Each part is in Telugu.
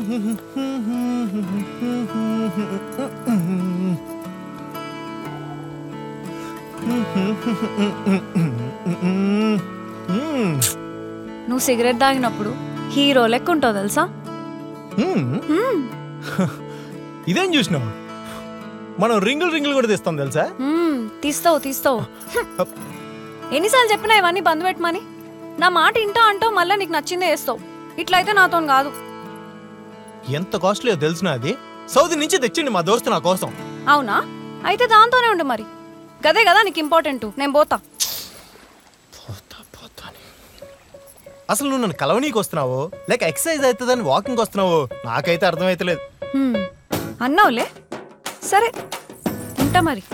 నువ్వు సిగరెట్ తాగినప్పుడు హీరో లెక్క ఉంటావు తెలుసా మ్మ్. ఇదేం చూసినావు మనం రింగులు రింగులు కూడా తీస్తాం తెలుసా మ్మ్, తీస్తావు తీస్తావు హ్మ్. ఎన్నిసార్లు చెప్పినా ఇవన్నీ బంద్ పెట్టమని నా మాట ఇంటా అంటావు మళ్ళీ నీకు నచ్చిందే వేస్తావు ఇట్లయితే నాతో కాదు ఎంత కాస్ట్లీయో తెలిసిన అది సౌదీ నుంచి తెచ్చిండి మా దోస్తు నా కోసం అవునా అయితే దాంతోనే ఉండు మరి గదే కదా నీకు ఇంపార్టెంట్ నేను పోతా పోతా పోతా అని. అసలు నువ్వు నన్ను కలవనీకి వస్తున్నావో లేక ఎక్సర్సైజ్ అవుతుందని వాకింగ్ వస్తున్నావో నాకైతే అర్థమైతలేదు హ్మ్. అన్నావులే సరే ఉంటా మరి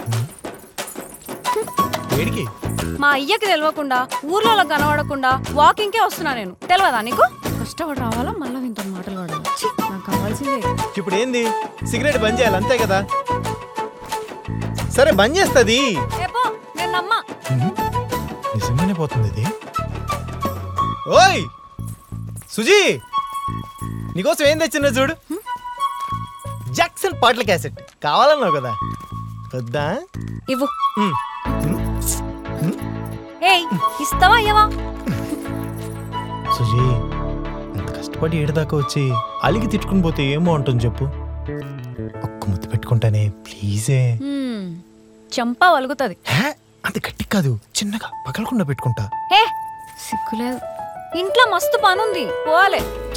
వేడికి మా అయ్యకి తెలియకుండా ఊర్లో కనబడకుండా వాకింగ్కే వస్తున్నా నేను తెలియదా నీకు కష్టపడి రావాలా మళ్ళీ ఇంత మాటలు పడాలి ఛీ, నాకు కావాల్సిందే ఇప్పుడు ఏంది సిగరెట్ బంద్ చేయాలి అంతే కదా సరే బంద్ చేస్తుంది ఏపో నేను నమ్మా నిజంగానే పోతుంది ఇది ఓయ్ సుజీ నీకోసం ఏం తెచ్చిందో చూడు జాక్సన్ పాటల క్యాసెట్ కావాలన్నావు కదా వద్దా ఇవ్వు ఉమ్. ఏయ్ ఇస్తావా అయ్యవా సుజీ ఇంత కష్టపడి ఏడదాకా వచ్చి అలిగి తిట్టుకుని పోతే ఏమో అంటుంది చెప్పు ఒక్క ముద్దు పెట్టుకుంటానే ప్లీజే హ్మ్. చంప వలుగుతుంది హే అంత గట్టి కాదు చిన్నగా పగలకుండా పెట్టుకుంటా ఏ సిగ్గులేదు ఇంట్లో మస్తు పనుంది పోవాలే